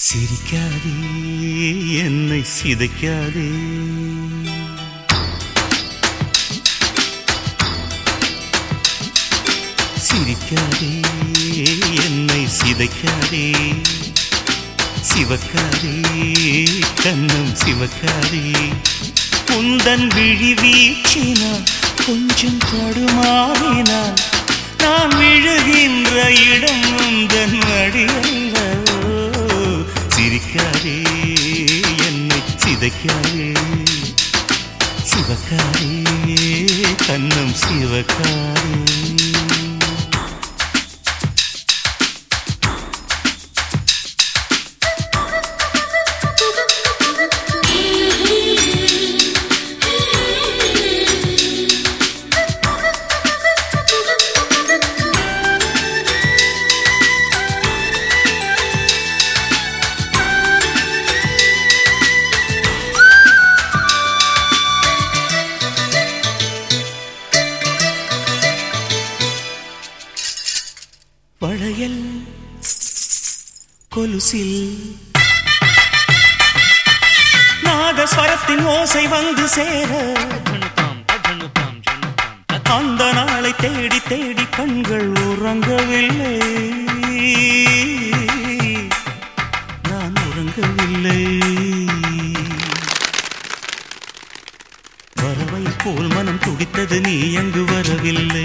சிரிக்காதே என்னை சிதைக்காதே சிரிக்காதே என்னை சிதைக்காதே சிவக்காதே கண்ணம் சிவக்காதே உந்தன் விழி வீச்சினால் கொஞ்சம் தடுமாறினால் நான் விழுகின்ற இடம் உந்தன் மடியல்லவோ சிரிக்காதே என்னை சிதைக்காதே சிவக்காரே கண்ணம் சிவக்காரே வளையல் கொலுசில் நாதஸ்வரத்தின் ஓசை வந்து சேர அந்த நாளை தேடி தேடி கண்கள் உறங்கவில்லை நான் உறங்கவில்லை வரவை போல் மனம் துடித்தது நீ அங்கு வரவில்லை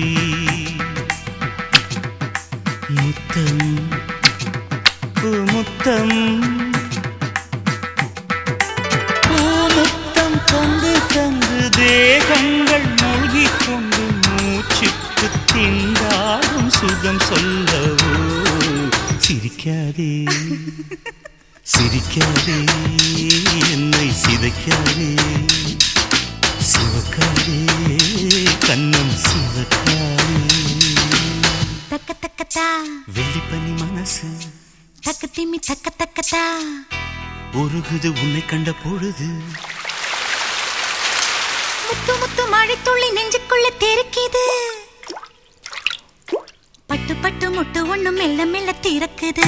முத்தம் பூ முத்தம் பூ முத்தம் தந்து தந்து தேகங்கள் மூழ்கிக் கொண்டு மூச்சுக்கு திண்டாடும் சுகம் சொல்லவோ சிரிக்காதே சிரிக்காதே என்னை சிதைக்காதே சிவக்காதே கண்ணம் சிவக்காதே தக்க தக்கத்தா வெள்ளிப்பனி மனசு தக்க திம்மி தக்க தக்கத்தா உருகுது உன்னை கண்ட பொழுது முத்து முத்து மழை துள்ளி நெஞ்சுக்குள்ள தெருக்கிது பட்டு பட்டு முட்டு ஒண்ணு மெல்ல மெல்ல திறக்குது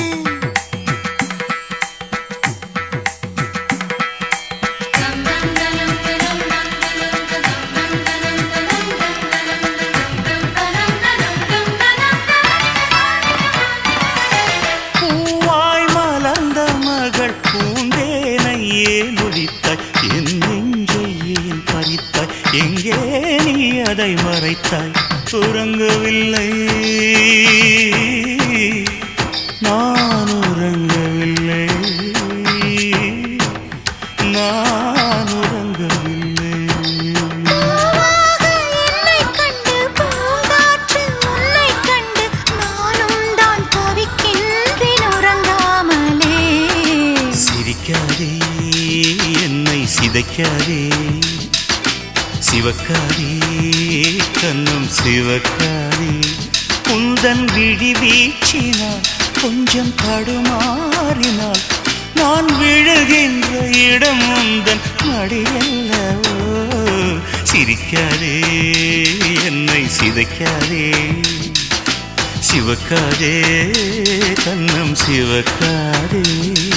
பூவாய் மலர்ந்த மகள் பூந்தேனை ஏன் ஒழித்தாய் என் நெஞ்சை ஏன் பறித்தாய் எங்கே நீ அதை மறைத்தாய் உறங்கவில்லை நான் உறங்கவில்லை நான் உறங்கவில்லை என்னை கண்டு பூங்காற்று உன்னை கண்டு நானும் தான் தவிக்கின்றேன் உறங்காமலே சிரிக்காதே என்னை சிதைக்காதே சிவக்காதே கண்ணும் சிவக்காதே குந்தன் விழி வீச்சினால் கொஞ்சம் தடுமாறினால் நான் விழுகின்ற இடம் உந்தன் மடியல்லவோ சிரிக்காதே என்னை சிதைக்காதே சிவக்காதே கண்ணம் சிவக்காதே